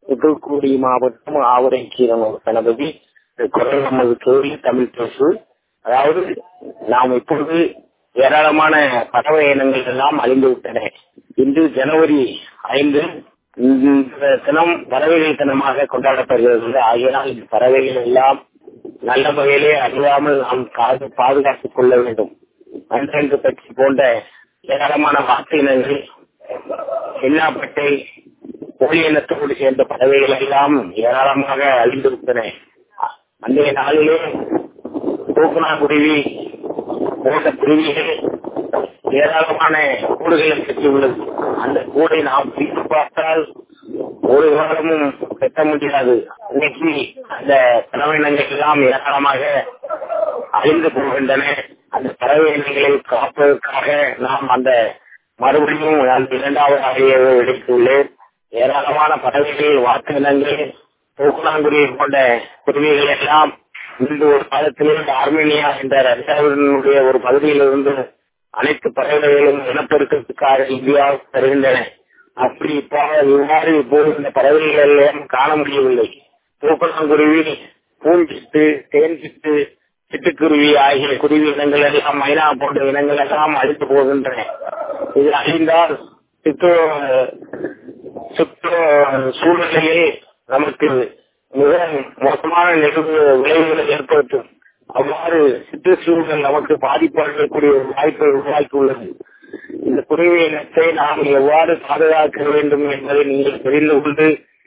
தூத்துக்குடி மாவட்டம் ஆவரை கீரனூர் கணபதி குரல் நமது கேள்வி தமிழ் பேசு அதாவது நாம் இப்பொழுது ஏராளமான பறவை இனங்கள் எல்லாம் அழிந்து விட்டன இன்று ஜனவரி ஐந்து இந்த தினம் பறவைகள் தினமாக கொண்டாடப்படுகிறது ஆகையினால் இந்த பறவைகள் எல்லாம் நல்ல வகையிலே அழியாமல் நாம் காது பாதுகாத்துக் கொள்ள வேண்டும் அன்றென்று பற்றி போன்ற ஏராளமான வாக்கு இனங்கள் எல்லாப்பட்டை கோழி இனத்தோடு சேர்ந்த பறவைகள் எல்லாம் ஏராளமாக அழிந்து விட்டன அன்றைய நாளிலே தூக்குனாங்குருவி போன்ற குருவிகள் ஏராளமான கூடுகளை பெற்றுள்ளது அந்த கூடை நாம் பிரித்து பார்த்தால் ஒரு காலமும் கட்ட முடியாது இன்னைக்கு அந்த பறவையினங்கள் எல்லாம் ஏராளமாக அழிந்து போகின்றன அந்த பறவை இனங்களை காப்பதற்காக நாம் அந்த மறுபடியும் அந்த இரண்டாவது ஆடியோவை எடுத்துள்ளேன் ஏராளமான பறவைகள் வாக்கு இனங்கள் தூக்குனாங்குருவி போன்ற குருவிகள் எல்லாம் இன்று ஒரு காலத்திலே ஆர்மேனியா என்ற ரஷ்யாவினுடைய ஒரு பகுதியிலிருந்து அனைத்து பறவைகளும் இனப்பெருக்கத்துக்காக இந்தியாவுக்கு தருகின்றன அப்படி இவ்வாறு இப்போது இந்த பறவைகள் எல்லாம் காண முடியவில்லை தூக்கணாங்குருவி பூஞ்சிட்டு தேன்சிட்டு சிட்டுக்குருவி ஆகிய குருவி இனங்கள் எல்லாம் மைனா போன்ற இனங்கள் எல்லாம் அழித்து போகின்றன இது அழிந்தால் சித்து சுற்று சூழ்நிலையில் நமக்கு மிக மோசமான நிகழ்வு விளைவுகளை ஏற்படுத்தும் அவ்வாறு சுற்றுச்சூழல் நமக்கு பாதிப்பு அடையக்கூடிய ஒரு வாய்ப்பை உருவாக்கி உள்ளது இந்த குருவி இனத்தை நாம் எவ்வாறு பாதுகாக்க வேண்டும் என்பதை நீங்கள் தெரிந்து கொண்டு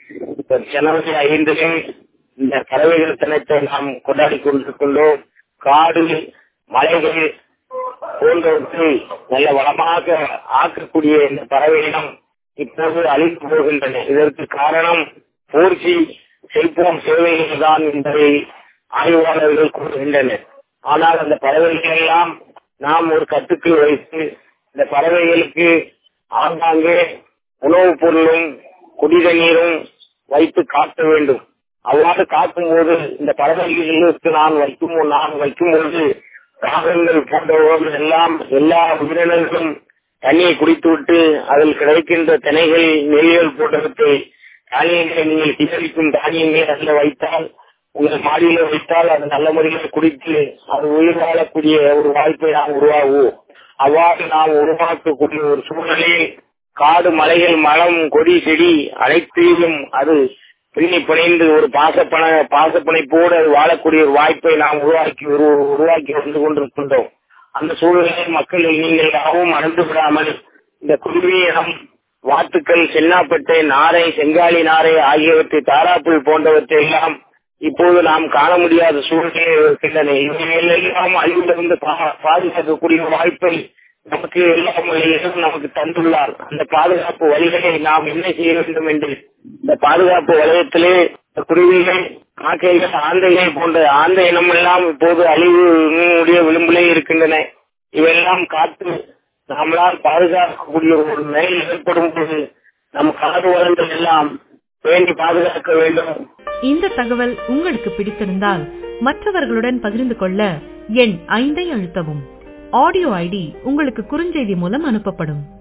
ஜனவரி ஐந்திலே இந்த பறவைகள் தினத்தை நாம் கொண்டாடி கொண்டிருக்கின்றோம் காடு மலைகள் போன்றவற்றை நல்ல வளமாக ஆக்கக்கூடிய இந்த பறவை இனம் இப்போது அழிந்து போகின்றன இதற்கு காரணம் போர்ச்சி செல்போன் சேவைகள் தான் என்பதை ஆய்வாளர்கள் கூறுகின்றனர் ஆனால் அந்த பறவைகள் எல்லாம் நாம் ஒரு கட்டுக்குள் வைத்து இந்த பறவைகளுக்கு ஆங்காங்கே உணவுப் பொருளும் குடித நீரும் வைத்து காட்ட வேண்டும் அவ்வாறு காக்கும் போது இந்த பறவைகளுக்கு நான் வைக்கும் நான் வைக்கும் போது காகங்கள் போன்றவர்கள் எல்லாம் எல்லா உயிரினர்களும் தண்ணியை குடித்துவிட்டு அதில் கிடைக்கின்ற திணைகள் நெல்கள் போன்றவற்றை தானியங்களை நீங்கள் சிதறிக்கும் தானியங்களை அதில் வைத்தால் உங்கள் மாடியில வைத்தால் அது நல்ல முறையில் குடித்து அது உயிர் வாழக்கூடிய ஒரு வாய்ப்பை நாம் உருவாகுவோம் அவ்வாறு நாம் உருவாக்கக்கூடிய ஒரு சூழ்நிலையில் காடு மலைகள் மரம் கொடி செடி அனைத்தையும் அது பின்னி பிணைந்து ஒரு பாசப்பண பாசப்பிணைப்போடு அது வாழக்கூடிய ஒரு வாய்ப்பை நாம் உருவாக்கி உருவாக்கி வந்து கொண்டிருக்கின்றோம் அந்த சூழ்நிலையில் மக்கள் நீங்கள் யாவும் மறந்து விடாமல் இந்த குருவியிடம் வாத்துக்கள் சென்னாப்பட்டை நாரை செங்காலி நாரை ஆகியவற்றை தாராப்புள் போன்றவற்றை எல்லாம் இப்போது நாம் காண முடியாத சூழ்நிலை இருக்கின்றன இவையெல்லாம் அழிவிலிருந்து பாதுகாக்கக்கூடிய வாய்ப்பை நமக்கு எல்லாம் நமக்கு தந்துள்ளார் அந்த பாதுகாப்பு வழிகளை நாம் என்ன செய்ய வேண்டும் என்று இந்த பாதுகாப்பு வலயத்திலே குருவிகள் காக்கைகள் ஆந்தைகள் போன்ற ஆந்த இனம் எல்லாம் இப்போது அழிவுடைய விளிம்பிலே இருக்கின்றன இவையெல்லாம் காத்து நம்மளால் பாதுகாக்கக்கூடிய ஒரு நிலை ஏற்படும் போது நம் காடு வளங்கள் எல்லாம் வேண்டி பாதுகாக்க வேண்டும் இந்த தகவல் உங்களுக்கு பிடித்திருந்தால் மற்றவர்களுடன் பகிர்ந்து கொள்ள எண் ஐந்தை அழுத்தவும் ஆடியோ ஐடி உங்களுக்கு குறுஞ்செய்தி மூலம் அனுப்பப்படும்